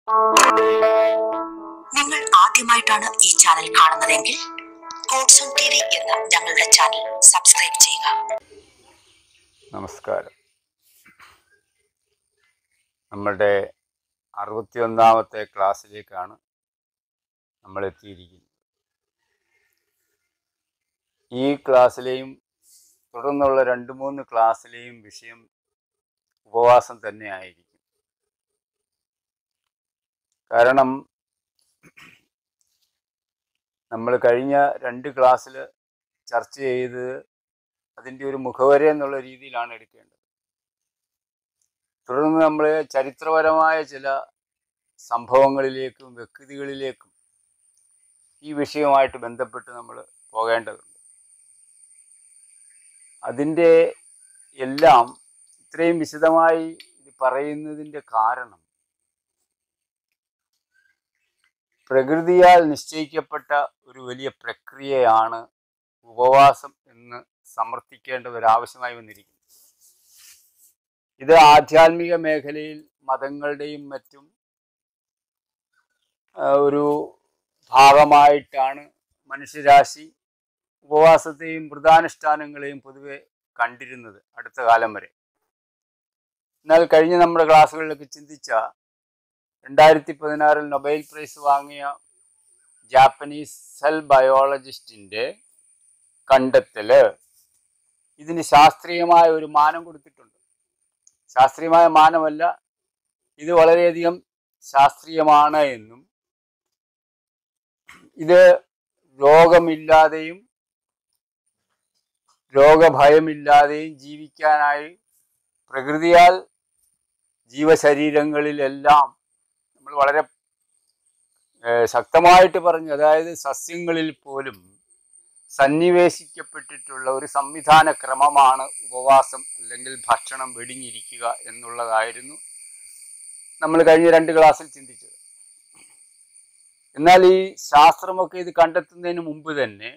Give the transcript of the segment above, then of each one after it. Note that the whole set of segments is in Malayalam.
നിങ്ങൾ ആദ്യമായിട്ടാണ് ഈ ചാനൽ കാണുന്നതെങ്കിൽ കോഡ്സൺ ടി വി എന്ന ഞങ്ങളുടെ ചാനൽ സബ്സ്ക്രൈബ് ചെയ്യുക നമസ്കാരം നമ്മുടെ അറുപത്തിയൊന്നാമത്തെ ക്ലാസ്സിലേക്കാണ് നമ്മൾ എത്തിയിരിക്കുന്നത് ഈ ക്ലാസ്സിലെയും തുടർന്നുള്ള രണ്ട് മൂന്ന് ക്ലാസ്സിലെയും വിഷയം ഉപവാസം തന്നെ ആയിരിക്കും കാരണം നമ്മൾ കഴിഞ്ഞ രണ്ട് ക്ലാസ്സിൽ ചർച്ച ചെയ്ത് അതിൻ്റെ ഒരു മുഖവര എന്നുള്ള രീതിയിലാണ് എടുക്കേണ്ടത് തുടർന്ന് നമ്മൾ ചരിത്രപരമായ ചില സംഭവങ്ങളിലേക്കും വ്യക്തികളിലേക്കും ഈ വിഷയവുമായിട്ട് ബന്ധപ്പെട്ട് നമ്മൾ പോകേണ്ടതുണ്ട് അതിൻ്റെ എല്ലാം ഇത്രയും വിശദമായി ഇത് പറയുന്നതിൻ്റെ കാരണം പ്രകൃതിയാൽ നിശ്ചയിക്കപ്പെട്ട ഒരു വലിയ പ്രക്രിയയാണ് ഉപവാസം എന്ന് സമർത്ഥിക്കേണ്ട ഒരു ആവശ്യമായി വന്നിരിക്കുന്നു ഇത് ആധ്യാത്മിക മേഖലയിൽ മതങ്ങളുടെയും മറ്റും ആ, ഒരു ഭാഗമായിട്ടാണ് മനുഷ്യരാശി ഉപവാസത്തെയും വ്രതാനുഷ്ഠാനങ്ങളെയും പൊതുവെ കണ്ടിരുന്നത് അടുത്ത കാലം വരെ എന്നാൽ കഴിഞ്ഞ നമ്മുടെ ക്ലാസ്സുകളിലൊക്കെ ചിന്തിച്ച രണ്ടായിരത്തി പതിനാറിൽ നൊബേൽ പ്രൈസ് വാങ്ങിയ ജാപ്പനീസ് സെൽ ബയോളജിസ്റ്റിൻ്റെ കണ്ടെത്തല് ഇതിന് ശാസ്ത്രീയമായ ഒരു മാനം കൊടുത്തിട്ടുണ്ട് ശാസ്ത്രീയമായ മാനമല്ല ഇത് വളരെയധികം ശാസ്ത്രീയമാണ് എന്നും ഇത് രോഗമില്ലാതെയും രോഗഭയമില്ലാതെയും ജീവിക്കാനായി പ്രകൃതിയാൽ ജീവശരീരങ്ങളിലെല്ലാം നമ്മൾ വളരെ ഏഹ്, ശക്തമായിട്ട് പറഞ്ഞു അതായത് സസ്യങ്ങളിൽ പോലും സന്നിവേശിക്കപ്പെട്ടിട്ടുള്ള ഒരു സംവിധാന ക്രമമാണ് ഉപവാസം അല്ലെങ്കിൽ ഭക്ഷണം വെടിഞ്ഞിരിക്കുക എന്നുള്ളതായിരുന്നു നമ്മൾ കഴിഞ്ഞ രണ്ട് ക്ലാസ്സിൽ ചിന്തിച്ചത് എന്നാൽ ഈ ശാസ്ത്രമൊക്കെ ഇത് കണ്ടെത്തുന്നതിന് മുമ്പ് തന്നെ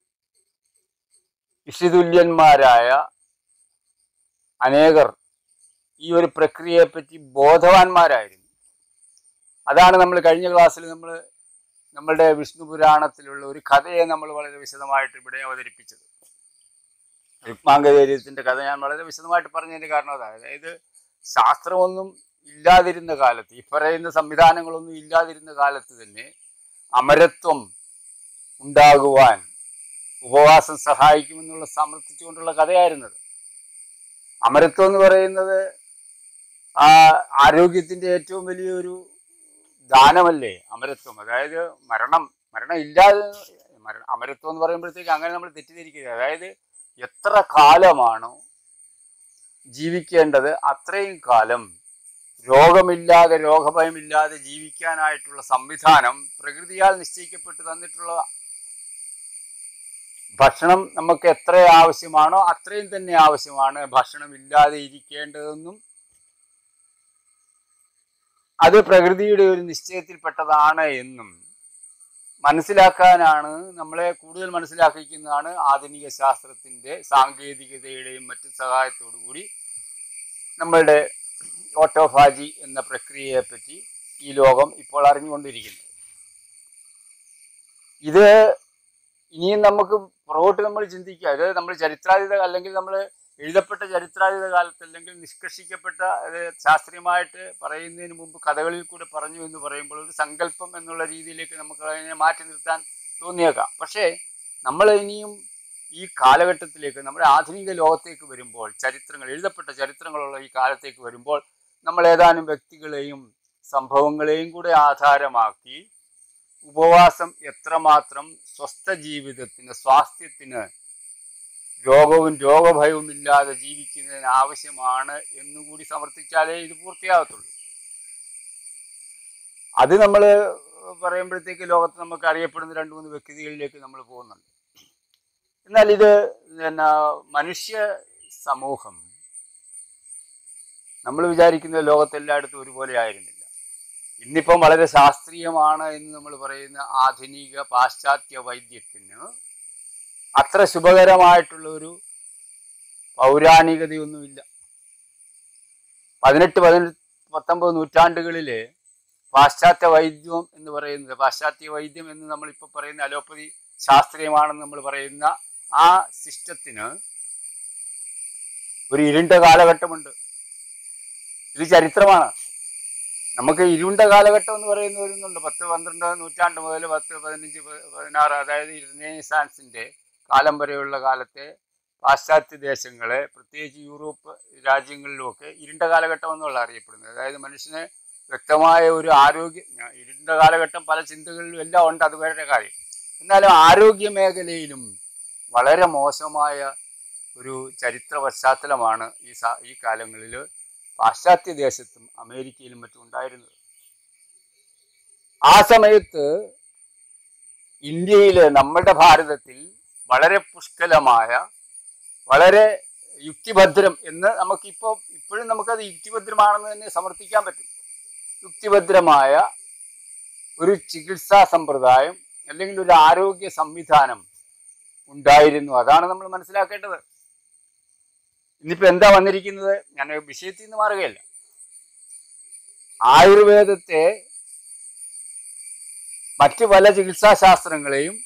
ഋഷിതുല്യന്മാരായ അനേകർ ഈ ഒരു പ്രക്രിയയെപ്പറ്റി ബോധവാന്മാരായിരുന്നു അതാണ് നമ്മൾ കഴിഞ്ഞ ക്ലാസ്സിൽ നമ്മൾ നമ്മളുടെ വിഷ്ണു പുരാണത്തിലുള്ള ഒരു കഥയെ നമ്മൾ വളരെ വിശദമായിട്ട് ഇവിടെ അവതരിപ്പിച്ചത് രുക്മാംഗധൈര്യത്തിന്റെ കഥ ഞാൻ വളരെ വിശദമായിട്ട് പറഞ്ഞതിന്റെ കാരണം അതാണ് അതായത് ശാസ്ത്രമൊന്നും ഇല്ലാതിരുന്ന കാലത്ത് ഈ പറയുന്ന സംവിധാനങ്ങളൊന്നും ഇല്ലാതിരുന്ന കാലത്ത് തന്നെ അമരത്വം ഉണ്ടാകുവാൻ ഉപവാസം സഹായിക്കുമെന്നുള്ള സമർത്ഥിച്ചുകൊണ്ടുള്ള കഥയായിരുന്നത് അമരത്വം എന്ന് പറയുന്നത് ആ ആരോഗ്യത്തിന്റെ ഏറ്റവും വലിയൊരു ദാനമല്ലേ അമരത്വം അതായത് മരണം മരണം ഇല്ലാതെ മരണം അമരത്വം എന്ന് പറയുമ്പോഴത്തേക്ക് അങ്ങനെ നമ്മൾ തെറ്റിദ്ധരിക്കുക അതായത് എത്ര കാലമാണോ ജീവിക്കേണ്ടത് അത്രയും കാലം രോഗമില്ലാതെ രോഗഭയമില്ലാതെ ജീവിക്കാനായിട്ടുള്ള സംവിധാനം പ്രകൃതിയാൽ നിശ്ചയിക്കപ്പെട്ട് തന്നിട്ടുള്ള ഭക്ഷണം നമുക്ക് എത്ര ആവശ്യമാണോ അത്രയും തന്നെ ആവശ്യമാണ് ഭക്ഷണം ഇല്ലാതെ ഇരിക്കേണ്ടതെന്നും അത് പ്രകൃതിയുടെ ഒരു നിശ്ചയത്തിൽപ്പെട്ടതാണ് എന്നും മനസ്സിലാക്കാനാണ് നമ്മളെ കൂടുതൽ മനസ്സിലാക്കിക്കുന്നതാണ് ആധുനിക ശാസ്ത്രത്തിന്റെ സാങ്കേതികതയുടെയും മറ്റു സഹായത്തോടു കൂടി നമ്മളുടെ ഓട്ടോഫാജി എന്ന പ്രക്രിയയെപ്പറ്റി ഈ ലോകം ഇപ്പോൾ അറിഞ്ഞുകൊണ്ടിരിക്കുന്നത് ഇത് ഇനിയും നമുക്ക് പുറകോട്ട് നമ്മൾ ചിന്തിക്കുക അത് നമ്മൾ ചരിത്രാതീത അല്ലെങ്കിൽ നമ്മൾ എഴുതപ്പെട്ട ചരിത്രാതീത കാലത്ത് അല്ലെങ്കിൽ നിഷ്കർഷിക്കപ്പെട്ട അത് ശാസ്ത്രീയമായിട്ട് പറയുന്നതിന് മുമ്പ് കഥകളിൽ കൂടെ പറഞ്ഞു എന്ന് പറയുമ്പോൾ ഒരു സങ്കല്പം എന്നുള്ള രീതിയിലേക്ക് നമുക്ക് അതിനെ മാറ്റി നിർത്താൻ തോന്നിയേക്കാം പക്ഷേ നമ്മൾ ഇനിയും ഈ കാലഘട്ടത്തിലേക്ക് നമ്മുടെ ആധുനിക ലോകത്തേക്ക് വരുമ്പോൾ ചരിത്രങ്ങൾ എഴുതപ്പെട്ട ചരിത്രങ്ങളുള്ള ഈ കാലത്തേക്ക് വരുമ്പോൾ നമ്മൾ ഏതാനും വ്യക്തികളെയും സംഭവങ്ങളെയും കൂടെ ആധാരമാക്കി ഉപവാസം എത്രമാത്രം സ്വസ്ഥ ജീവിതത്തിന് സ്വാസ്ഥ്യത്തിന് രോഗവും രോഗഭയവും ഇല്ലാതെ ജീവിക്കുന്നതിന് ആവശ്യമാണ് എന്നുകൂടി സമർത്ഥിച്ചാലേ ഇത് പൂർത്തിയാകത്തുള്ളൂ അത് നമ്മൾ പറയുമ്പോഴത്തേക്ക് ലോകത്ത് നമുക്ക് അറിയപ്പെടുന്ന രണ്ട് മൂന്ന് വ്യക്തികളിലേക്ക് നമ്മൾ പോകുന്നുണ്ട് എന്നാൽ ഇത് പിന്നെ മനുഷ്യ സമൂഹം നമ്മൾ വിചാരിക്കുന്ന ലോകത്തെല്ലായിടത്തും ഒരുപോലെ ആയിരുന്നില്ല ഇന്നിപ്പം വളരെ ശാസ്ത്രീയമാണ് എന്ന് നമ്മൾ പറയുന്ന ആധുനിക പാശ്ചാത്യ വൈദ്യത്തിന് അത്ര ശുഭകരമായിട്ടുള്ള ഒരു പൗരാണികതയൊന്നുമില്ല പതിനെട്ട് പതിനെട്ട് പത്തൊമ്പത് നൂറ്റാണ്ടുകളിൽ പാശ്ചാത്യ വൈദ്യം എന്ന് പറയുന്നത് പാശ്ചാത്യ വൈദ്യം എന്ന് നമ്മളിപ്പോൾ പറയുന്ന അലോപ്പതി ശാസ്ത്രീയമാണെന്ന് നമ്മൾ പറയുന്ന ആ സിസ്റ്റത്തിന് ഒരു ഇരുണ്ട കാലഘട്ടമുണ്ട് ഇത് ചരിത്രമാണ് നമുക്ക് ഇരുണ്ട കാലഘട്ടം എന്ന് പറയുന്ന വരുന്നുണ്ട് പത്ത് പന്ത്രണ്ട് നൂറ്റാണ്ട് മുതൽ പത്ത് പതിനഞ്ച് പ- പതിനാറ് അതായത് റിനേസാൻസിന്റെ കാലം വരെയുള്ള കാലത്തെ പാശ്ചാത്യ ദേശങ്ങളെ പ്രത്യേകിച്ച് യൂറോപ്പ് രാജ്യങ്ങളിലുമൊക്കെ ഇരുണ്ട കാലഘട്ടം എന്നുള്ള അറിയപ്പെടുന്നത് അതായത് മനുഷ്യന് വ്യക്തമായ ഒരു ആരോഗ്യ ഞാൻ ഇരുണ്ട കാലഘട്ടം പല ചിന്തകളിലും എല്ലാം ഉണ്ട് അത് വേറെ കാര്യം എന്നാലും ആരോഗ്യ മേഖലയിലും വളരെ മോശമായ ഒരു ചരിത്ര പശ്ചാത്തലമാണ് ഈ സ- ഈ കാലങ്ങളിൽ പാശ്ചാത്യ ദേശത്തും അമേരിക്കയിലും മറ്റും ഉണ്ടായിരുന്നത് ആ സമയത്ത് ഇന്ത്യയിൽ നമ്മുടെ ഭാരതത്തിൽ വളരെ പുഷ്കലമായ വളരെ യുക്തിഭദ്രം എന്ന് നമുക്കിപ്പോൾ ഇപ്പോഴും നമുക്കത് യുക്തിഭദ്രമാണെന്ന് തന്നെ സമർത്ഥിക്കാൻ പറ്റും യുക്തിഭദ്രമായ ഒരു ചികിത്സാ സമ്പ്രദായം അല്ലെങ്കിൽ ഒരു ആരോഗ്യ സംവിധാനം ഉണ്ടായിരുന്നു അതാണ് നമ്മൾ മനസ്സിലാക്കേണ്ടത് ഇന്നിപ്പോ എന്താ വന്നിരിക്കുന്നത് ഞാൻ വിഷയത്തിൽ നിന്ന് മാറുകയല്ല ആയുർവേദത്തെ മറ്റു പല ചികിത്സാ ശാസ്ത്രങ്ങളെയും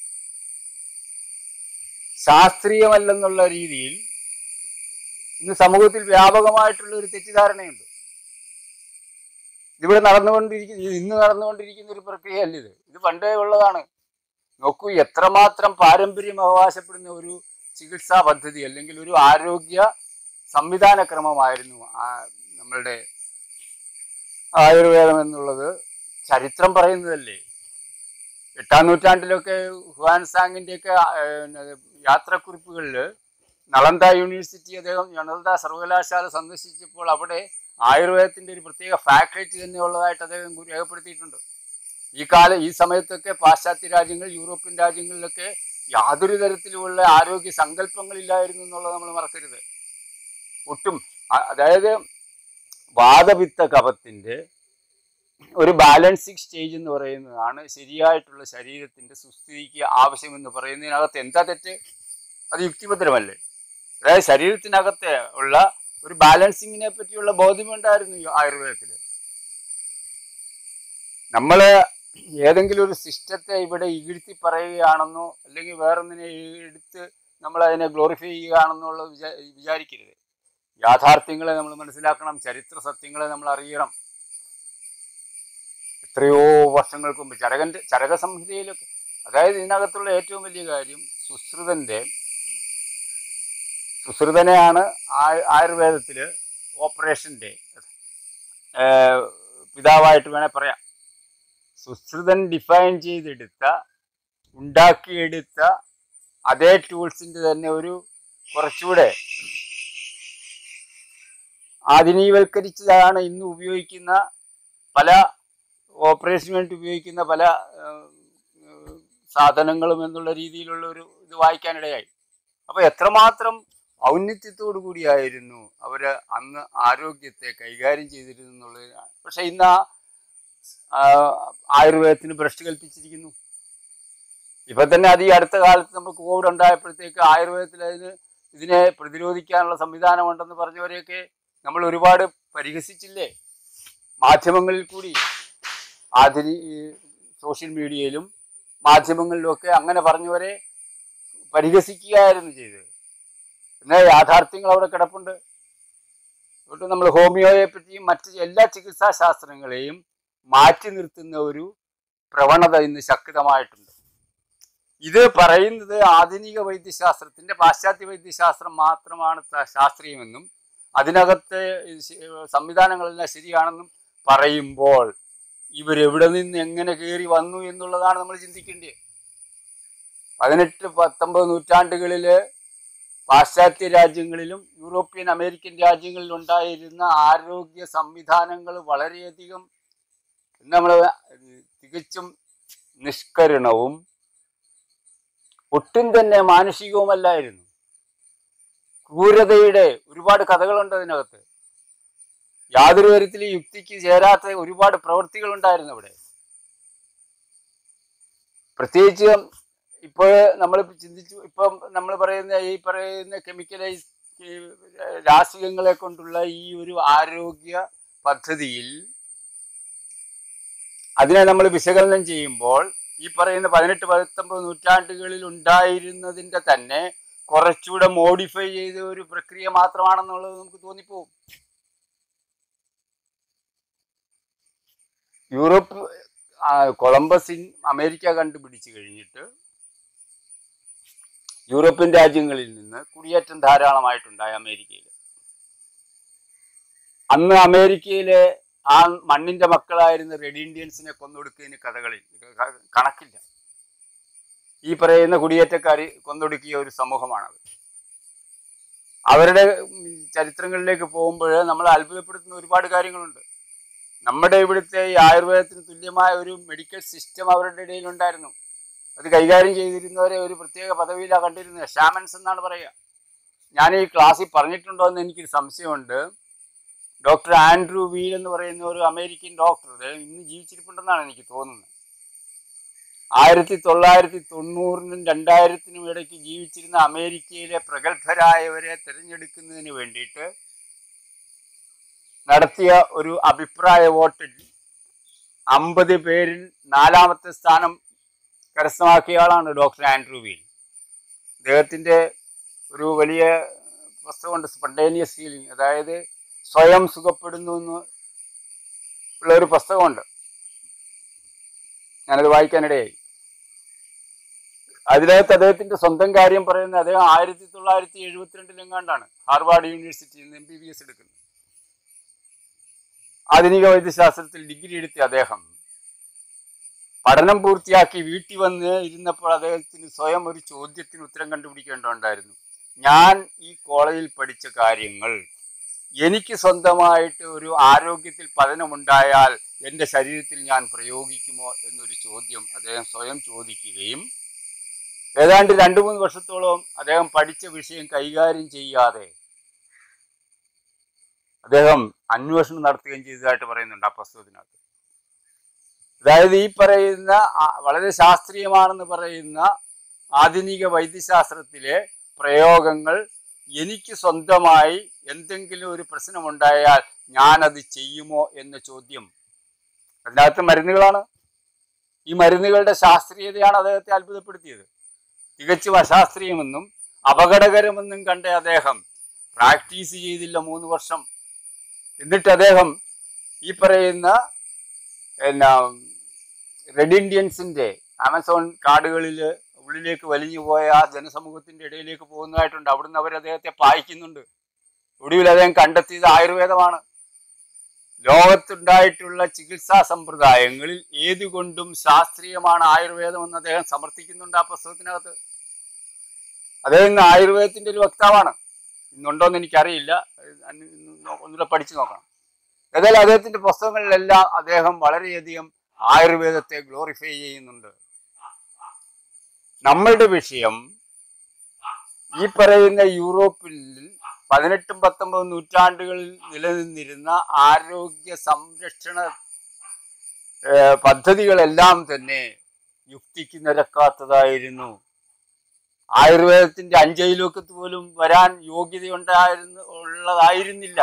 ശാസ്ത്രീയമല്ലെന്നുള്ള രീതിയിൽ ഇന്ന് സമൂഹത്തിൽ വ്യാപകമായിട്ടുള്ള ഒരു തെറ്റിദ്ധാരണയുണ്ട് ഇവിടെ നടന്നുകൊണ്ടിരിക്കുന്ന ഇത് ഇന്ന് നടന്നുകൊണ്ടിരിക്കുന്ന ഒരു പ്രക്രിയയല്ല ഇത് ഇത് പണ്ടേ ഉള്ളതാണ് നോക്കൂ എത്രമാത്രം പാരമ്പര്യം അവകാശപ്പെടുന്ന ഒരു ചികിത്സാ പദ്ധതി അല്ലെങ്കിൽ ഒരു ആരോഗ്യ സംവിധാന ക്രമമായിരുന്നു ആ നമ്മളുടെ ആയുർവേദം എന്നുള്ളത് ചരിത്രം പറയുന്നതല്ലേ എട്ടാം നൂറ്റാണ്ടിലൊക്കെ ഹുവാൻ സാങ്ങിൻ്റെയൊക്കെ യാത്രാക്കുറിപ്പുകളിൽ നളന്ദ യൂണിവേഴ്സിറ്റി അദ്ദേഹം നളന്ദ സർവകലാശാല സന്ദർശിച്ചപ്പോൾ അവിടെ ആയുർവേദത്തിൻ്റെ ഒരു പ്രത്യേക ഫാക്കൽറ്റി തന്നെ ഉള്ളതായിട്ട് അദ്ദേഹം കു- രേഖപ്പെടുത്തിയിട്ടുണ്ട് ഈ കാല ഈ സമയത്തൊക്കെ പാശ്ചാത്യ രാജ്യങ്ങൾ യൂറോപ്യൻ രാജ്യങ്ങളിലൊക്കെ യാതൊരു തരത്തിലുമുള്ള ആരോഗ്യ സങ്കല്പങ്ങളില്ലായിരുന്നു എന്നുള്ളത് നമ്മൾ മറക്കരുത് ഒട്ടും അ- അതായത് വാദപിത്ത കഫത്തിൻ്റെ ഒരു ബാലൻസിങ് സ്റ്റേജ് എന്ന് പറയുന്നതാണ് ശരിയായിട്ടുള്ള ശരീരത്തിന്റെ സുസ്ഥിതിക്ക് ആവശ്യമെന്ന് പറയുന്നതിനകത്ത് എന്താ തെറ്റ് അത് യുക്തിഭദ്രമല്ലേ അതായത് ശരീരത്തിനകത്തെ ഉള്ള ഒരു ബാലൻസിങ്ങിനെ പറ്റിയുള്ള ബോധ്യമുണ്ടായിരുന്നു ഈ ആയുർവേദത്തിൽ നമ്മൾ ഏതെങ്കിലും ഒരു സിസ്റ്റത്തെ ഇവിടെ ഇകഴ്ത്തി പറയുകയാണെന്നോ അല്ലെങ്കിൽ വേറൊന്നിനെ എടുത്ത് നമ്മൾ അതിനെ ഗ്ലോറിഫൈ ചെയ്യുകയാണെന്നുള്ള വിചാ വിചാരിക്കരുത് യാഥാർത്ഥ്യങ്ങളെ നമ്മൾ മനസ്സിലാക്കണം ചരിത്ര സത്യങ്ങളെ നമ്മൾ അറിയണം എത്രയോ വർഷങ്ങൾക്ക് മുമ്പ് ചരകന്റെ ചരക സംഹിതയിലൊക്കെ അതായത് ഇതിനകത്തുള്ള ഏറ്റവും വലിയ കാര്യം സുശ്രുതന്റെ സുശ്രുതനെയാണ് ആ- ആയുർവേദത്തില് ഓപ്പറേഷന്റെ ഏഹ്, പിതാവായിട്ട് വേണേൽ പറയാം സുശ്രുതൻ ഡിഫൈൻ ചെയ്തെടുത്ത ഉണ്ടാക്കിയെടുത്ത അതേ ടൂൾസിന്റെ തന്നെ ഒരു കുറച്ചുകൂടെ ആധുനീവൽക്കരിച്ചതാണ് ഇന്ന് ഉപയോഗിക്കുന്ന പല ഓപ്പറേഷന് വേണ്ടി ഉപയോഗിക്കുന്ന പല ഏഹ്, ഏഹ്, സാധനങ്ങളും എന്നുള്ള രീതിയിലുള്ള ഒരു ഇത് വായിക്കാനിടയായി അപ്പൊ എത്രമാത്രം ഔന്നത്യത്തോടു കൂടിയായിരുന്നു അവര് അന്ന് ആരോഗ്യത്തെ കൈകാര്യം ചെയ്തിരുന്നു എന്നുള്ളതിനാണ് പക്ഷെ ഇന്ന് ആ ആ, ആയുർവേദത്തിന് ഭ്രഷ്ട് കൽപ്പിച്ചിരിക്കുന്നു ഇപ്പൊ തന്നെ അത് ഈ അടുത്ത കാലത്ത് നമുക്ക് കോവിഡ് ഉണ്ടായപ്പോഴത്തേക്ക് ആയുർവേദത്തിൽ അതിന് ഇതിനെ പ്രതിരോധിക്കാനുള്ള സംവിധാനം ഉണ്ടെന്ന് പറഞ്ഞവരെയൊക്കെ നമ്മൾ ഒരുപാട് പരിഹസിച്ചില്ലേ മാധ്യമങ്ങളിൽ കൂടി ആധുനി ഈ സോഷ്യൽ മീഡിയയിലും മാധ്യമങ്ങളിലുമൊക്കെ അങ്ങനെ പറഞ്ഞവരെ പരിഹസിക്കുകയായിരുന്നു ചെയ്തത് എന്നാൽ യാഥാർത്ഥ്യങ്ങൾ അവിടെ കിടപ്പുണ്ട് അതുകൊണ്ട് നമ്മൾ ഹോമിയോയെ പറ്റിയും മറ്റ് എല്ലാ ചികിത്സാ ശാസ്ത്രങ്ങളെയും മാറ്റി നിർത്തുന്ന ഒരു പ്രവണത ഇന്ന് ശക്തമായിട്ടുണ്ട് ഇത് പറയുന്നത് ആധുനിക വൈദ്യശാസ്ത്രത്തിന്റെ പാശ്ചാത്യ വൈദ്യശാസ്ത്രം മാത്രമാണ് ത- ശാസ്ത്രീയമെന്നും അതിനകത്തെ ശ- സംവിധാനങ്ങളെല്ലാം ശരിയാണെന്നും പറയുമ്പോൾ ഇവരെവിടെ നിന്ന് എങ്ങനെ കയറി വന്നു എന്നുള്ളതാണ് നമ്മൾ ചിന്തിക്കേണ്ടത് പതിനെട്ട് പത്തൊമ്പത് നൂറ്റാണ്ടുകളില് പാശ്ചാത്യ രാജ്യങ്ങളിലും യൂറോപ്യൻ അമേരിക്കൻ രാജ്യങ്ങളിലും ഉണ്ടായിരുന്ന ആരോഗ്യ സംവിധാനങ്ങൾ വളരെയധികം നമ്മൾ തികച്ചും നിഷ്കരണവും ഒട്ടും തന്നെ മാനുഷികവുമല്ലായിരുന്നു ക്രൂരതയുടെ ഒരുപാട് കഥകളുണ്ട് അതിനകത്ത് യാതൊരു തരത്തിലും യുക്തിക്ക് ചേരാത്ത ഒരുപാട് പ്രവൃത്തികൾ ഉണ്ടായിരുന്നു അവിടെ പ്രത്യേകിച്ച് ഇപ്പോൾ നമ്മൾ ചിന്തിച്ചു ഇപ്പം നമ്മൾ പറയുന്ന ഈ പറയുന്ന കെമിക്കലൈസ് രാസകങ്ങളെ കൊണ്ടുള്ള ഈ ഒരു ആരോഗ്യ പദ്ധതിയിൽ അതിനെ നമ്മൾ വിശകലനം ചെയ്യുമ്പോൾ ഈ പറയുന്ന പതിനെട്ട് പത്തൊമ്പത് നൂറ്റാണ്ടുകളിൽ ഉണ്ടായിരുന്നതിൻ്റെ തന്നെ കുറച്ചുകൂടെ മോഡിഫൈ ചെയ്ത ഒരു പ്രക്രിയ മാത്രമാണെന്നുള്ളത് നമുക്ക് തോന്നിപ്പോവും യൂറോപ്പ് ആ, കൊളംബസിൻ അമേരിക്ക കണ്ടുപിടിച്ചു കഴിഞ്ഞിട്ട് യൂറോപ്യൻ രാജ്യങ്ങളിൽ നിന്ന് കുടിയേറ്റം ധാരാളമായിട്ടുണ്ടായി അമേരിക്കയിൽ അന്ന് അമേരിക്കയിലെ ആ മണ്ണിന്റെ മക്കളായിരുന്ന റെഡ് ഇന്ത്യൻസിനെ കൊന്നൊടുക്കിയതിന് കഥകളിൽ ക- കണക്കില്ല ഈ പറയുന്ന കുടിയേറ്റക്കാർ കൊന്നൊടുക്കിയ ഒരു സമൂഹമാണത് അവരുടെ ഉം, ചരിത്രങ്ങളിലേക്ക് പോകുമ്പോൾ നമ്മൾ അത്ഭുതപ്പെടുത്തുന്ന ഒരുപാട് കാര്യങ്ങളുണ്ട് നമ്മുടെ ഇവിടുത്തെ ഈ ആയുർവേദത്തിന് തുല്യമായ ഒരു മെഡിക്കൽ സിസ്റ്റം അവരുടെ ഇടയിൽ ഉണ്ടായിരുന്നു അത് കൈകാര്യം ചെയ്തിരുന്നവരെ ഒരു പ്രത്യേക പദവിയിലാണ് കണ്ടിരുന്നത് ഷാമൻസ് എന്നാണ് പറയുക ഞാൻ ഈ ക്ലാസ്സിൽ പറഞ്ഞിട്ടുണ്ടോ എന്ന് എനിക്കൊരു സംശയമുണ്ട് ഡോക്ടർ ആൻഡ്രൂ വീൽ എന്ന് പറയുന്ന ഒരു അമേരിക്കൻ ഡോക്ടർ അദ്ദേഹം ഇന്ന് ജീവിച്ചിരിപ്പുണ്ടെന്നാണ് എനിക്ക് തോന്നുന്നത് ആയിരത്തി തൊള്ളായിരത്തി തൊണ്ണൂറിനും രണ്ടായിരത്തിനും ഇടയ്ക്ക് ജീവിച്ചിരുന്ന അമേരിക്കയിലെ പ്രഗത്ഭരായവരെ തിരഞ്ഞെടുക്കുന്നതിന് വേണ്ടിയിട്ട് നടത്തിയ ഒരു അഭിപ്രായ വോട്ടിൽ അമ്പത് പേരിൽ നാലാമത്തെ സ്ഥാനം കരസ്ഥമാക്കിയ ആളാണ് ഡോക്ടർ ആൻഡ്രൂ വീൽ അദ്ദേഹത്തിൻ്റെ ഒരു വലിയ പുസ്തകമുണ്ട് സ്പണ്ടേനിയസ് ഹീലിംഗ് അതായത് സ്വയം സുഖപ്പെടുന്നു എന്ന് ഉള്ള ഒരു പുസ്തകമുണ്ട് ഞാനത് വായിക്കാനിടയായി അതിനകത്ത് അദ്ദേഹത്തിന്റെ സ്വന്തം കാര്യം പറയുന്നത് അദ്ദേഹം ആയിരത്തി തൊള്ളായിരത്തി എഴുപത്തിരണ്ടിലെങ്ങാണ്ടാണ് ഹാർവാർഡ് യൂണിവേഴ്സിറ്റിയിൽ നിന്ന് എം ബി ബി എസ് എടുക്കുന്നത് ആധുനിക വൈദ്യശാസ്ത്രത്തിൽ ഡിഗ്രി എടുത്ത അദ്ദേഹം പഠനം പൂർത്തിയാക്കി വീട്ടിൽ വന്ന് ഇരുന്നപ്പോൾ അദ്ദേഹത്തിന് സ്വയം ഒരു ചോദ്യത്തിന് ഉത്തരം കണ്ടുപിടിക്കേണ്ടതുണ്ടായിരുന്നു ഞാൻ ഈ കോളേജിൽ പഠിച്ച കാര്യങ്ങൾ എനിക്ക് സ്വന്തമായിട്ട് ഒരു ആരോഗ്യത്തിൽ പതനമുണ്ടായാൽ എൻ്റെ ശരീരത്തിൽ ഞാൻ പ്രയോഗിക്കുമോ എന്നൊരു ചോദ്യം അദ്ദേഹം സ്വയം ചോദിക്കുകയും ഏതാണ്ട് രണ്ടു മൂന്ന് വർഷത്തോളം അദ്ദേഹം പഠിച്ച വിഷയം കൈകാര്യം ചെയ്യാതെ അദ്ദേഹം അന്വേഷണം നടത്തുകയും ചെയ്തതായിട്ട് പറയുന്നുണ്ട് ആ പുസ്തകത്തിനകത്ത് അതായത് ഈ പറയുന്ന ആ- വളരെ ശാസ്ത്രീയമാണെന്ന് പറയുന്ന ആധുനിക വൈദ്യശാസ്ത്രത്തിലെ പ്രയോഗങ്ങൾ എനിക്ക് സ്വന്തമായി എന്തെങ്കിലും ഒരു പ്രശ്നമുണ്ടായാൽ ഞാനത് ചെയ്യുമോ എന്ന ചോദ്യം അതിനകത്ത് മരുന്നുകളാണ് ഈ മരുന്നുകളുടെ ശാസ്ത്രീയതയാണ് അദ്ദേഹത്തെ അത്ഭുതപ്പെടുത്തിയത് തികച്ചും അശാസ്ത്രീയമെന്നും അപകടകരമെന്നും കണ്ട അദ്ദേഹം പ്രാക്ടീസ് ചെയ്തില്ല മൂന്ന് വർഷം എന്നിട്ട് അദ്ദേഹം ഈ പറയുന്ന എന്നാ റെഡ് ഇന്ത്യൻസിന്റെ ആമസോൺ കാടുകളിൽ ഉള്ളിലേക്ക് വലിഞ്ഞു പോയ ആ ജനസമൂഹത്തിന്റെ ഇടയിലേക്ക് പോകുന്നതായിട്ടുണ്ട് അവിടുന്ന് അവർ അദ്ദേഹത്തെ പായിക്കുന്നുണ്ട് ഒടുവിൽ അദ്ദേഹം കണ്ടെത്തിയത് ആയുർവേദമാണ് ലോകത്തുണ്ടായിട്ടുള്ള ചികിത്സാ സമ്പ്രദായങ്ങളിൽ ഏതുകൊണ്ടും ശാസ്ത്രീയമാണ് ആയുർവേദം എന്ന് അദ്ദേഹം സമർത്ഥിക്കുന്നുണ്ട് ആ പുസ്തകത്തിനകത്ത് അദ്ദേഹം ഇന്ന് ആയുർവേദത്തിന്റെ ഒരു വക്താവാണ് ഇന്നുണ്ടോന്ന് എനിക്കറിയില്ല അന്വ- ഇന്ന് ഒന്നുകൂടെ പഠിച്ചു നോക്കണം ഏതായാലും അദ്ദേഹത്തിന്റെ പുസ്തകങ്ങളിലെല്ലാം അദ്ദേഹം വളരെയധികം ആയുർവേദത്തെ ഗ്ലോറിഫൈ ചെയ്യുന്നുണ്ട് നമ്മളുടെ വിഷയം ഈ പറയുന്ന യൂറോപ്പിൽ പതിനെട്ടും പത്തൊമ്പതും നൂറ്റാണ്ടുകളിൽ നിലനിന്നിരുന്ന ആരോഗ്യ സംരക്ഷണ ഏഹ്, പദ്ധതികളെല്ലാം തന്നെ യുക്തിക്ക് നിരക്കാത്തതായിരുന്നു ആയുർവേദത്തിന്റെ അഞ്ചയിലൊക്കത്ത് പോലും വരാൻ യോഗ്യതയുണ്ടായിരുന്നു ഉള്ളതായിരുന്നില്ല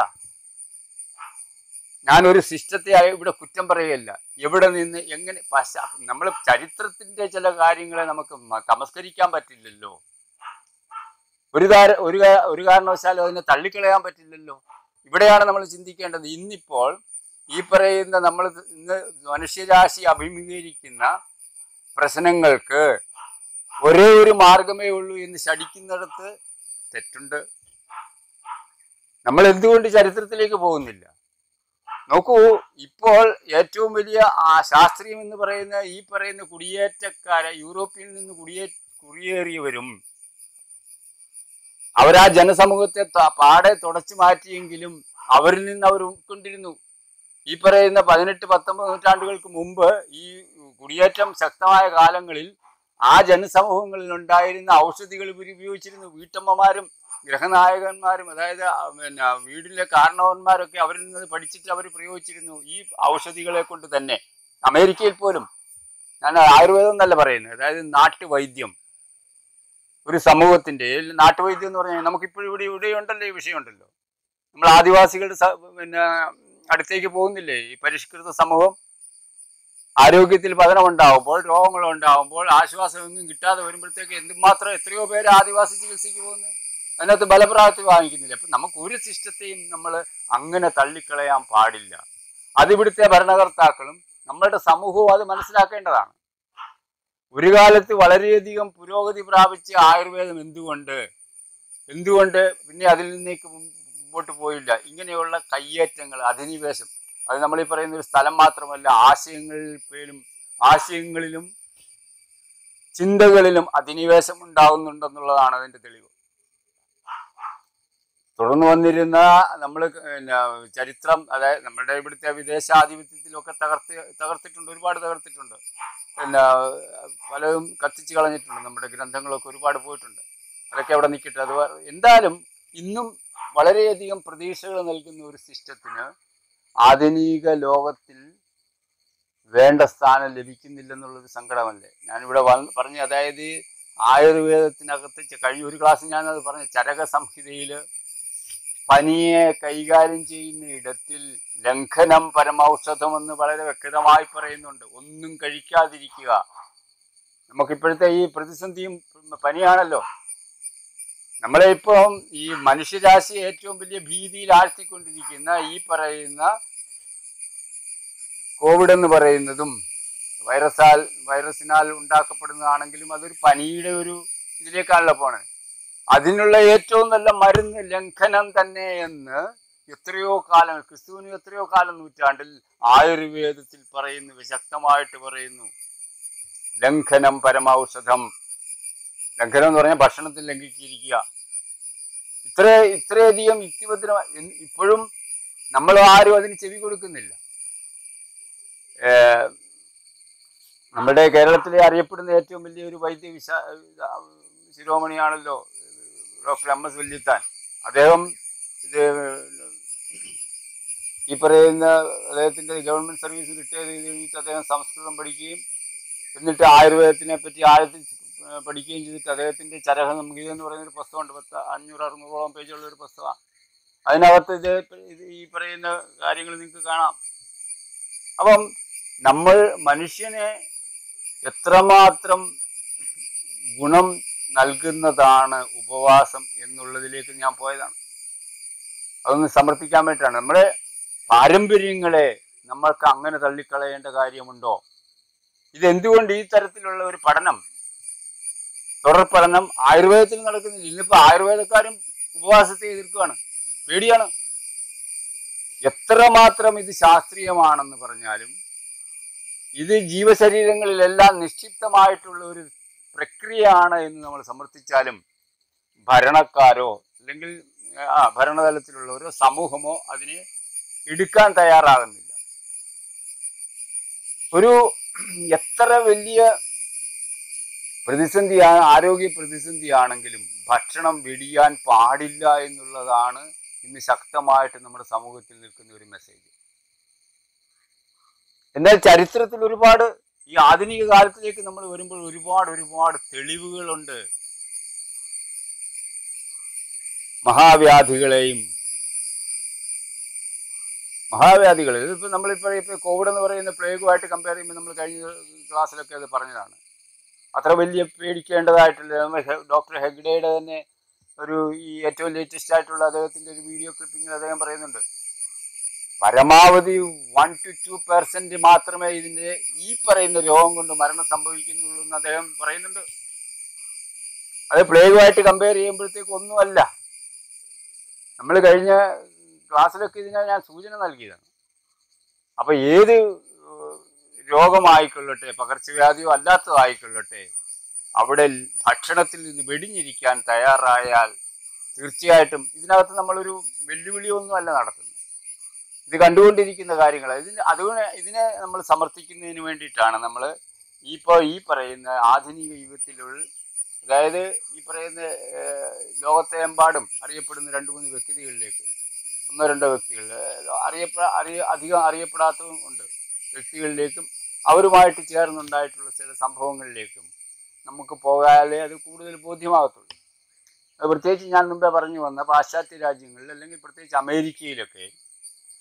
ഞാനൊരു സിസ്റ്റത്തെ ഇവിടെ കുറ്റം പറയുകയല്ല എവിടെ നിന്ന് എങ്ങനെ പശ്ചാ നമ്മൾ ചരിത്രത്തിന്റെ ചില കാര്യങ്ങളെ നമുക്ക് മ- തമസ്കരിക്കാൻ പറ്റില്ലല്ലോ ഒരു കാര ഒരു കാ- ഒരു കാരണവശാലും അതിനെ തള്ളിക്കളയാൻ പറ്റില്ലല്ലോ ഇവിടെയാണ് നമ്മൾ ചിന്തിക്കേണ്ടത് ഇന്നിപ്പോൾ ഈ പറയുന്ന നമ്മൾ ഇന്ന് മനുഷ്യരാശി അഭിമുഖീകരിക്കുന്ന പ്രശ്നങ്ങൾക്ക് ഒരേ ഒരു മാർഗമേ ഉള്ളൂ എന്ന് ശടിക്കുന്നിടത്ത് തെറ്റുണ്ട് നമ്മൾ എന്തുകൊണ്ട് ചരിത്രത്തിലേക്ക് പോകുന്നില്ല നോക്കൂ ഇപ്പോൾ ഏറ്റവും വലിയ ആ ശാസ്ത്രീയം എന്ന് പറയുന്ന ഈ പറയുന്ന കുടിയേറ്റക്കാരെ യൂറോപ്പിൽ നിന്ന് കുടിയേ കുടിയേറിയവരും അവരാ ജനസമൂഹത്തെ ത- പാടെ തുടച്ചു മാറ്റിയെങ്കിലും അവരിൽ നിന്ന് അവർ ഉൾക്കൊണ്ടിരുന്നു ഈ പറയുന്ന പതിനെട്ട് പത്തൊമ്പത് നൂറ്റാണ്ടുകൾക്ക് മുമ്പ് ഈ കുടിയേറ്റം ശക്തമായ കാലങ്ങളിൽ ആ ജനസമൂഹങ്ങളിൽ ഉണ്ടായിരുന്ന ഔഷധികൾ ഇവർ ഉപയോഗിച്ചിരുന്നു വീട്ടമ്മമാരും ഗ്രഹനായകന്മാരും അതായത് ആ, പിന്നെ വീടിലെ കാരണവന്മാരൊക്കെ അവരിൽ നിന്ന് പഠിച്ചിട്ട് അവർ പ്രയോഗിച്ചിരുന്നു ഈ ഔഷധികളെ കൊണ്ട് തന്നെ അമേരിക്കയിൽ പോലും ഞാൻ ആയുർവേദം എന്നല്ല പറയുന്നത് അതായത് നാട്ടുവൈദ്യം ഒരു സമൂഹത്തിന്റെ ഈ നാട്ടുവൈദ്യം എന്ന് പറഞ്ഞാൽ നമുക്കിപ്പോഴും ഇവിടെ ഇവിടെ ഉണ്ടല്ലോ ഈ വിഷയമുണ്ടല്ലോ നമ്മൾ ആദിവാസികളുടെ സ- പിന്നെ അടുത്തേക്ക് പോകുന്നില്ലേ ഈ പരിഷ്കൃത സമൂഹം ആരോഗ്യത്തിൽ പതനമുണ്ടാവുമ്പോൾ രോഗങ്ങൾ ഉണ്ടാവുമ്പോൾ ആശ്വാസമൊന്നും കിട്ടാതെ വരുമ്പോഴത്തേക്ക് എന്തുമാത്രം എത്രയോ പേര് ആദിവാസി ചികിത്സയ്ക്ക് പോകുന്നത് അതിനകത്ത് ബലപ്രാപ്തി വാങ്ങിക്കുന്നില്ല അപ്പം നമുക്ക് ഒരു സിസ്റ്റത്തെയും നമ്മൾ അങ്ങനെ തള്ളിക്കളയാൻ പാടില്ല അത് ഇവിടുത്തെ ഭരണകർത്താക്കളും നമ്മളുടെ സമൂഹവും അത് മനസ്സിലാക്കേണ്ടതാണ് ഒരു കാലത്ത് വളരെയധികം പുരോഗതി പ്രാപിച്ച ആയുർവേദം എന്തുകൊണ്ട് എന്തുകൊണ്ട് പിന്നെ അതിൽ നിന്നേക്ക് മുൻ- മുമ്പോട്ട് പോയില്ല ഇങ്ങനെയുള്ള കയ്യേറ്റങ്ങൾ അധിനിവേശം അത് നമ്മൾ ഈ പറയുന്ന ഒരു സ്ഥലം മാത്രമല്ല ആശയങ്ങളിൽ പേരും ആശയങ്ങളിലും ചിന്തകളിലും അധിനിവേശം ഉണ്ടാകുന്നുണ്ടെന്നുള്ളതാണ് അതിന്റെ തെളിവ് തുടർന്ന് വന്നിരുന്ന നമ്മൾ പിന്നെ ചരിത്രം അതായത് നമ്മുടെ ഇവിടുത്തെ വിദേശാധിപത്യത്തിലൊക്കെ തകർത്ത് തകർത്തിട്ടുണ്ട് ഒരുപാട് തകർത്തിട്ടുണ്ട് പിന്നെ പലതും കത്തിച്ച് കളഞ്ഞിട്ടുണ്ട് നമ്മുടെ ഗ്രന്ഥങ്ങളൊക്കെ ഒരുപാട് പോയിട്ടുണ്ട് അതൊക്കെ അവിടെ നിൽക്കട്ടെ അത് വേ- എന്തായാലും ഇന്നും വളരെയധികം പ്രതീക്ഷകൾ നൽകുന്ന ഒരു സിസ്റ്റത്തിന് ആധുനിക ലോകത്തിൽ വേണ്ട സ്ഥാനം ലഭിക്കുന്നില്ലെന്നുള്ളൊരു സങ്കടമല്ലേ ഞാനിവിടെ വന്ന് പറഞ്ഞ അതായത് ആയുർവേദത്തിനകത്ത് ച- കഴിഞ്ഞ ഒരു ക്ലാസ് ഞാനത് പറഞ്ഞ ചരക സംഹിതയിൽ പനിയെ കൈകാര്യം ചെയ്യുന്ന ഇടത്തിൽ ലംഘനം പരമൌഷധമെന്ന് വളരെ വ്യക്തമായി പറയുന്നുണ്ട് ഒന്നും കഴിക്കാതിരിക്കുക നമുക്കിപ്പോഴത്തെ ഈ പ്രതിസന്ധിയും പനിയാണല്ലോ നമ്മളെ ഇപ്പം ഈ മനുഷ്യരാശി ഏറ്റവും വലിയ ഭീതിയിൽ ആഴ്ത്തിക്കൊണ്ടിരിക്കുന്ന ഈ പറയുന്ന കോവിഡ് എന്ന് പറയുന്നതും വൈറസാൽ വൈറസിനാൽ ഉണ്ടാക്കപ്പെടുന്നതാണെങ്കിലും അതൊരു പനിയുടെ ഒരു ഇതിലേക്കാണല്ലോ പോണേ അതിനുള്ള ഏറ്റവും നല്ല മരുന്ന് ലംഘനം തന്നെ എന്ന് എത്രയോ കാലം ക്രിസ്തുവിന് എത്രയോ കാലം നൂറ്റാണ്ടിൽ ആയുർവേദത്തിൽ പറയുന്നു വിശക്തമായിട്ട് പറയുന്നു ലംഘനം പരമൌഷധം ലംഘനം എന്ന് പറഞ്ഞാൽ ഭക്ഷണത്തിൽ ലംഘിച്ചിരിക്കുക ഇത്ര ഇത്രയധികം യുക്തിഭദ്ര ഇപ്പോഴും നമ്മൾ ആരും അതിന് ചെവി കൊടുക്കുന്നില്ല ഏഹ് നമ്മുടെ കേരളത്തിലെ അറിയപ്പെടുന്ന ഏറ്റവും വലിയൊരു വൈദ്യ വിശ ശിരോമണിയാണല്ലോ ഡോക്ടർ എം എസ് വല്യത്താൻ അദ്ദേഹം ഇത് ഈ പറയുന്ന അദ്ദേഹത്തിൻ്റെ ഗവൺമെൻറ് സർവീസ് റിട്ടയർ ചെയ്ത് കഴിഞ്ഞിട്ട് അദ്ദേഹം സംസ്കൃതം പഠിക്കുകയും എന്നിട്ട് ആയുർവേദത്തിനെ പറ്റി ആഴത്തിൽ ഏഹ് പഠിക്കുകയും ചെയ്തിട്ട് അദ്ദേഹത്തിൻ്റെ ചരക സംഗീതം എന്ന് പറയുന്ന ഒരു പുസ്തകമുണ്ട് പത്ത് അഞ്ഞൂറ് അറുന്നൂറോളം പേജുള്ള ഒരു പുസ്തകമാണ് അതിനകത്ത് ഇത് ഇത് ഈ പറയുന്ന കാര്യങ്ങൾ നിങ്ങൾക്ക് കാണാം അപ്പം നമ്മൾ മനുഷ്യനെ എത്രമാത്രം ഗുണം നൽകുന്നതാണ് ഉപവാസം എന്നുള്ളതിലേക്ക് ഞാൻ പോയതാണ് അതൊന്ന് സമർപ്പിക്കാൻ വേണ്ടിയിട്ടാണ് നമ്മുടെ പാരമ്പര്യങ്ങളെ നമ്മൾക്ക് അങ്ങനെ തള്ളിക്കളയേണ്ട കാര്യമുണ്ടോ ഇതെന്തുകൊണ്ട് ഈ തരത്തിലുള്ള ഒരു പഠനം തുടർ പഠനം ആയുർവേദത്തിൽ നടക്കുന്നില്ല ഇന്നിപ്പോൾ ആയുർവേദക്കാരും ഉപവാസത്തെ എതിർക്കുകയാണ് പേടിയാണ് എത്രമാത്രം ഇത് ശാസ്ത്രീയമാണെന്ന് പറഞ്ഞാലും ഇത് ജീവശരീരങ്ങളിലെല്ലാം നിക്ഷിപ്തമായിട്ടുള്ള ഒരു പ്രക്രിയയാണ് എന്ന് നമ്മൾ സമർത്ഥിച്ചാലും ഭരണക്കാരോ അല്ലെങ്കിൽ ആ ഭരണതലത്തിലുള്ളവരോ സമൂഹമോ അതിനെ എടുക്കാൻ തയ്യാറാകുന്നില്ല ഒരു എത്ര വലിയ പ്രതിസന്ധിയാണ് ആരോഗ്യ പ്രതിസന്ധിയാണെങ്കിലും ഭക്ഷണം വെടിയാൻ പാടില്ല എന്നുള്ളതാണ് ഇന്ന് ശക്തമായിട്ട് നമ്മുടെ സമൂഹത്തിൽ നിൽക്കുന്ന ഒരു മെസ്സേജ് എന്നാൽ ചരിത്രത്തിൽ ഒരുപാട് ഈ ആധുനിക കാലത്തിലേക്ക് നമ്മൾ വരുമ്പോൾ ഒരുപാട് ഒരുപാട് തെളിവുകളുണ്ട് മഹാവ്യാധികളെയും മഹാവ്യാധികൾ ഇതിപ്പോൾ നമ്മളിപ്പോൾ ഇപ്പോൾ കോവിഡ് എന്ന് പറയുന്ന പ്ലേഗുമായിട്ട് കമ്പയർ ചെയ്യുമ്പോൾ നമ്മൾ കഴിഞ്ഞ ക്ലാസ്സിലൊക്കെ അത് പറഞ്ഞതാണ് അത്ര വലിയ പേടിക്കേണ്ടതായിട്ടില്ല നമ്മൾ ഹെ- ഡോക്ടർ ഹെഗ്ഡയുടെ തന്നെ ഒരു ഈ ഏറ്റവും ലേറ്റസ്റ്റ് ആയിട്ടുള്ള അദ്ദേഹത്തിൻ്റെ ഒരു വീഡിയോ ക്ലിപ്പിങ്ങിൽ അദ്ദേഹം പറയുന്നുണ്ട് പരമാവധി വൺ ടു ടു പെർസെൻറ്റ് മാത്രമേ ഇതിൻ്റെ ഈ പറയുന്ന രോഗം കൊണ്ട് മരണം സംഭവിക്കുന്നുള്ളൂ എന്ന് അദ്ദേഹം പറയുന്നുണ്ട് അത് പ്ലേഗുമായിട്ട് കമ്പയർ ചെയ്യുമ്പോഴത്തേക്ക് ഒന്നുമല്ല നമ്മൾ കഴിഞ്ഞ ക്ലാസ്സിലൊക്കെ ഇതിനെ ഞാൻ സൂചന നൽകിയതാണ് അപ്പോൾ ഏത് ഏഹ്, രോഗമായിക്കൊള്ളട്ടെ പകർച്ചവ്യാധിയോ അല്ലാത്തതോ ആയിക്കൊള്ളട്ടെ അവിടെ ഭക്ഷണത്തിൽ നിന്ന് വെടിഞ്ഞിരിക്കാൻ തയ്യാറായാൽ തീർച്ചയായിട്ടും ഇതിനകത്ത് നമ്മളൊരു വെല്ലുവിളിയൊന്നുമല്ല നടത്തുന്നത് ഇത് കണ്ടുകൊണ്ടിരിക്കുന്ന കാര്യങ്ങൾ ഇതിന് അതുകൊണ്ട് ഇതിനെ നമ്മൾ സമർത്ഥിക്കുന്നതിന് വേണ്ടിയിട്ടാണ് നമ്മൾ ഇപ്പോൾ ഈ പറയുന്ന ആധുനിക യുഗത്തിലുള്ള അതായത് ഈ പറയുന്ന ഏഹ്, ലോകത്തെമ്പാടും അറിയപ്പെടുന്ന രണ്ട് മൂന്ന് വ്യക്തികളിലേക്ക് ഒന്നോ രണ്ടോ വ്യക്തികൾ അറിയപ്പെട അറിയ അധികം അറിയപ്പെടാത്തതും ഉണ്ട് വ്യക്തികളിലേക്കും അവരുമായിട്ട് ചേർന്നുണ്ടായിട്ടുള്ള ചില സംഭവങ്ങളിലേക്കും നമുക്ക് പോകാതെ അത് കൂടുതൽ ബോധ്യമാകത്തുള്ളൂ അത് പ്രത്യേകിച്ച് ഞാൻ മുമ്പേ പറഞ്ഞു വന്ന പാശ്ചാത്യ രാജ്യങ്ങളിൽ അല്ലെങ്കിൽ പ്രത്യേകിച്ച് അമേരിക്കയിലൊക്കെ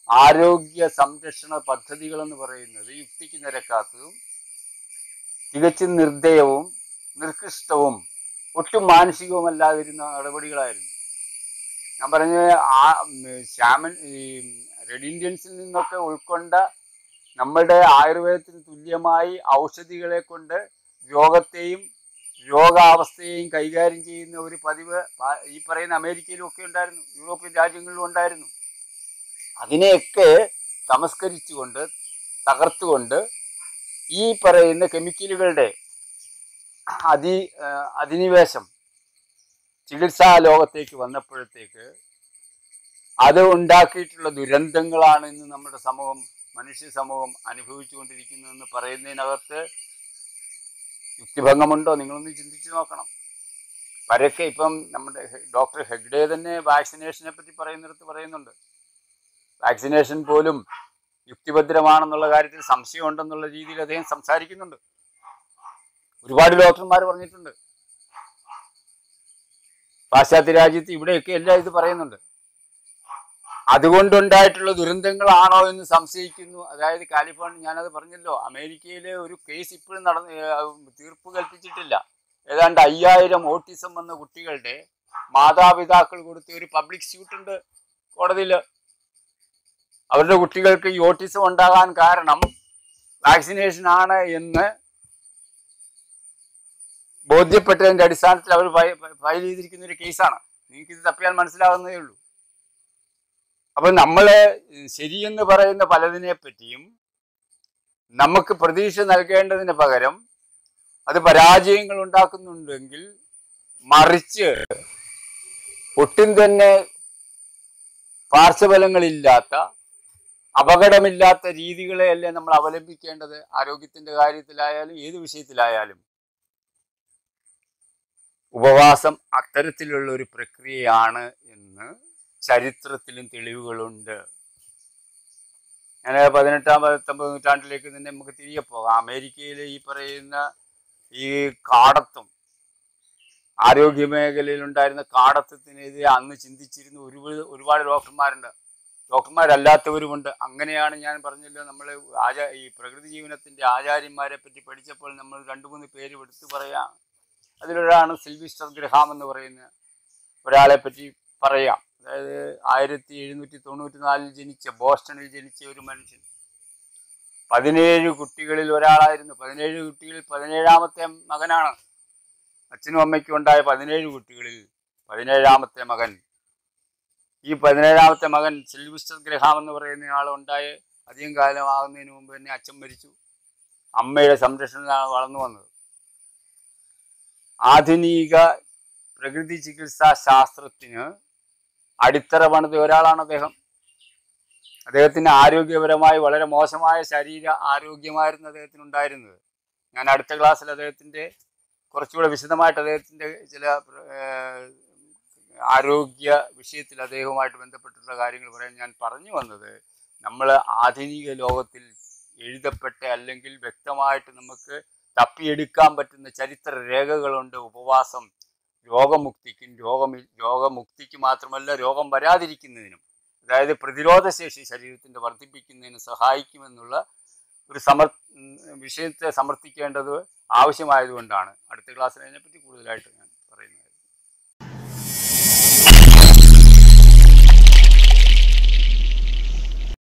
ആരോഗ്യ സംരക്ഷണ പദ്ധതികൾ എന്ന് പറയുന്നത് യുക്തിക്ക് നിരക്കാത്തതും തികച്ചും നിർദ്ദയവും നിർകൃഷ്ടവും ഒട്ടും മാനസികവുമല്ലാതിരുന്ന നടപടികളായിരുന്നു ഞാൻ പറഞ്ഞ ആ ഉം, ശ്യാമൻ ഈ റെഡ് ഇന്ത്യൻസിൽ നിന്നൊക്കെ ഉൾക്കൊണ്ട നമ്മളുടെ ആയുർവേദത്തിന് തുല്യമായി ഔഷധികളെ കൊണ്ട് രോഗത്തെയും രോഗാവസ്ഥയെയും കൈകാര്യം ചെയ്യുന്ന ഒരു പതിവ് പ- ഈ പറയുന്ന അമേരിക്കയിലും ഒക്കെ ഉണ്ടായിരുന്നു യൂറോപ്യൻ രാജ്യങ്ങളിലും ഉണ്ടായിരുന്നു അതിനെയൊക്കെ തമസ്കരിച്ചുകൊണ്ട് തകർത്തുകൊണ്ട് ഈ പറയുന്ന കെമിക്കലുകളുടെ അതി ആ, അധിനിവേശം ചികിത്സാ ലോകത്തേക്ക് വന്നപ്പോഴത്തേക്ക് അത് ഉണ്ടാക്കിയിട്ടുള്ള ദുരന്തങ്ങളാണ് ഇന്ന് നമ്മുടെ സമൂഹം മനുഷ്യ സമൂഹം അനുഭവിച്ചുകൊണ്ടിരിക്കുന്നതെന്ന് പറയുന്നതിനകത്ത് യുക്തിഭംഗമുണ്ടോ നിങ്ങളൊന്ന് ചിന്തിച്ചു നോക്കണം പരക്കെ ഇപ്പം നമ്മുടെ ഡോക്ടർ ഹെഗ്ഡെ തന്നെ വാക്സിനേഷനെ പറ്റി പറയുന്നിടത്ത് പറയുന്നുണ്ട് വാക്സിനേഷൻ പോലും യുക്തിഭദ്രമാണെന്നുള്ള കാര്യത്തിൽ സംശയമുണ്ടെന്നുള്ള രീതിയിൽ അദ്ദേഹം സംസാരിക്കുന്നുണ്ട് ഒരുപാട് ഡോക്ടർമാർ പറഞ്ഞിട്ടുണ്ട് പാശ്ചാത്യ രാജ്യത്ത് ഇവിടെയൊക്കെ എല്ലാം ഇത് പറയുന്നുണ്ട് അതുകൊണ്ടുണ്ടായിട്ടുള്ള ദുരന്തങ്ങളാണോ എന്ന് സംശയിക്കുന്നു അതായത് കാലിഫോർണിയ ഞാനത് പറഞ്ഞല്ലോ അമേരിക്കയിലെ ഒരു കേസ് ഇപ്പോഴും നടന്ന് ഏർ തീർപ്പ് കൽപ്പിച്ചിട്ടില്ല ഏതാണ്ട് അയ്യായിരം ഓട്ടിസം വന്ന കുട്ടികളുടെ മാതാപിതാക്കൾ കൊടുത്ത ഒരു പബ്ലിക് സ്യൂട്ട് ഉണ്ട് കോടതിയിൽ അവരുടെ കുട്ടികൾക്ക് ഈ ഓട്ടിസം ഉണ്ടാകാൻ കാരണം വാക്സിനേഷൻ ആണ് എന്ന് ബോധ്യപ്പെട്ടതിന്റെ അടിസ്ഥാനത്തിൽ അവർ ഫയൽ ചെയ്തിരിക്കുന്ന ഒരു കേസാണ് നിങ്ങൾക്ക് ഇത് തപ്പിയാൽ മനസ്സിലാവുന്നതേ ഉള്ളൂ അപ്പൊ നമ്മള് ശരിയെന്ന് പറയുന്ന പലതിനെ പറ്റിയും നമുക്ക് പ്രതീക്ഷ നൽകേണ്ടതിന് പകരം അത് പരാജയങ്ങൾ ഉണ്ടാക്കുന്നുണ്ടെങ്കിൽ മറിച്ച് ഒട്ടും തന്നെ പാർശ്വഫലങ്ങളില്ലാത്ത അപകടമില്ലാത്ത രീതികളെയല്ലേ നമ്മൾ അവലംബിക്കേണ്ടത് ആരോഗ്യത്തിന്റെ കാര്യത്തിലായാലും ഏത് വിഷയത്തിലായാലും ഉപവാസം അത്തരത്തിലുള്ള ഒരു പ്രക്രിയയാണ് എന്ന് ചരിത്രത്തിലും തെളിവുകളുണ്ട് ഞാൻ പതിനെട്ടാം പത്തൊമ്പത് നൂറ്റാണ്ടിലേക്ക് തന്നെ നമുക്ക് തിരികെ പോകാം അമേരിക്കയിലെ ഈ പറയുന്ന ഈ കാടത്വം ആരോഗ്യ മേഖലയിൽ ഉണ്ടായിരുന്ന കാടത്വത്തിനെതിരെ അന്ന് ചിന്തിച്ചിരുന്ന ഒരുപാട് ഒരുപാട് ഡോക്ടർമാരുണ്ട് ഡോക്ടർമാരല്ലാത്തവരുമുണ്ട് അങ്ങനെയാണ് ഞാൻ പറഞ്ഞല്ലോ നമ്മൾ ആചാ ഈ പ്രകൃതി ജീവനത്തിന്റെ ആചാര്യന്മാരെ പറ്റി പഠിച്ചപ്പോൾ നമ്മൾ രണ്ടു മൂന്ന് പേര് എടുത്തു പറയാം അതിലൊരാളാണ് സിൽവിസ്റ്റർ ഗ്രഹാം എന്ന് പറയുന്ന ഒരാളെ പറ്റി പറയാം അതായത് ആയിരത്തി എഴുന്നൂറ്റി തൊണ്ണൂറ്റി നാലിൽ ജനിച്ച ബോസ്റ്റണിൽ ജനിച്ച ഒരു മനുഷ്യൻ പതിനേഴ് കുട്ടികളിൽ ഒരാളായിരുന്നു പതിനേഴ് കുട്ടികളിൽ പതിനേഴാമത്തെ മകനാണ് അച്ഛനും അമ്മയ്ക്കും ഉണ്ടായ പതിനേഴ് കുട്ടികളിൽ പതിനേഴാമത്തെ മകൻ ഈ പതിനേഴാമത്തെ മകൻ സിൽവിസ്റ്റർ ഗ്രഹാം എന്ന് പറയുന്ന ആൾ ഉണ്ടായ അധികം കാലമാകുന്നതിന് മുമ്പ് തന്നെ അച്ഛൻ മരിച്ചു അമ്മയുടെ സംരക്ഷണത്തിലാണ് വളർന്നു വന്നത് ആധുനിക പ്രകൃതി ചികിത്സാ ശാസ്ത്രത്തിന് അടിത്തറ പണിത ഒരാളാണ് അദ്ദേഹം അദ്ദേഹത്തിന് ആരോഗ്യപരമായി വളരെ മോശമായ ശരീര ആരോഗ്യമായിരുന്നു അദ്ദേഹത്തിന് ഉണ്ടായിരുന്നത് ഞാൻ അടുത്ത ക്ലാസ്സിൽ അദ്ദേഹത്തിൻ്റെ കുറച്ചുകൂടെ വിശദമായിട്ട് അദ്ദേഹത്തിൻ്റെ ചില ഏഹ്, ആരോഗ്യ വിഷയത്തിൽ അദ്ദേഹവുമായിട്ട് ബന്ധപ്പെട്ടിട്ടുള്ള കാര്യങ്ങൾ പറയാൻ ഞാൻ പറഞ്ഞു വന്നത് നമ്മൾ ആധുനിക ലോകത്തിൽ എഴുതപ്പെട്ട അല്ലെങ്കിൽ വ്യക്തമായിട്ട് നമുക്ക് തപ്പിയെടുക്കാൻ പറ്റുന്ന ചരിത്ര രേഖകളുണ്ട് ഉപവാസം രോഗമുക്തിക്കും രോഗമി രോഗമുക്തിക്ക് മാത്രമല്ല രോഗം വരാതിരിക്കുന്നതിനും അതായത് പ്രതിരോധശേഷി ശരീരത്തിൻ്റെ വർദ്ധിപ്പിക്കുന്നതിന് സഹായിക്കുമെന്നുള്ള ഒരു സമർ ഉം, വിഷയത്തെ സമർത്ഥിക്കേണ്ടത് ആവശ്യമായതുകൊണ്ടാണ് അടുത്ത ക്ലാസ്സിൽ അതിനെപ്പറ്റി കൂടുതലായിട്ട് ഞാൻ